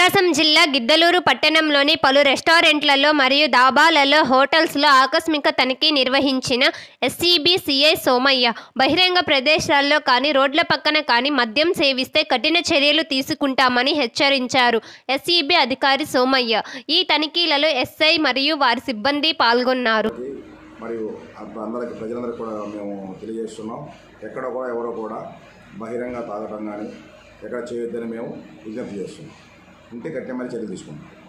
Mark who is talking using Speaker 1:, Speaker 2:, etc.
Speaker 1: ప్రకాశం జిల్లా గిద్దలూరు పట్టణంలోని పలు రెస్టారెంట్లలో మరియు దాబాలలో హోటల్స్లో ఆకస్మిక తనిఖీ నిర్వహించిన ఎస్సీబీ సిఐ సోమయ్య బహిరంగ ప్రదేశాల్లో కానీ రోడ్ల పక్కన కానీ మద్యం సేవిస్తే కఠిన చర్యలు తీసుకుంటామని హెచ్చరించారు ఎస్సీబీ అధికారి సోమయ్య ఈ తనిఖీలలో ఎస్ఐ మరియు వారి సిబ్బంది పాల్గొన్నారు
Speaker 2: మరియు అప్ప- అందరికి ప్రజలందరికీ కూడా మేము తెలియజేస్తున్నాం ఎక్కడ కూడా ఎవరో కూడా బహిరంగ తాగటం కానీ ఎక్కడ చేయొద్దని మేము విజ్ఞప్తి చేస్తున్నాం ఉంటే కఠినమైన చర్యలు తీసుకుంటాం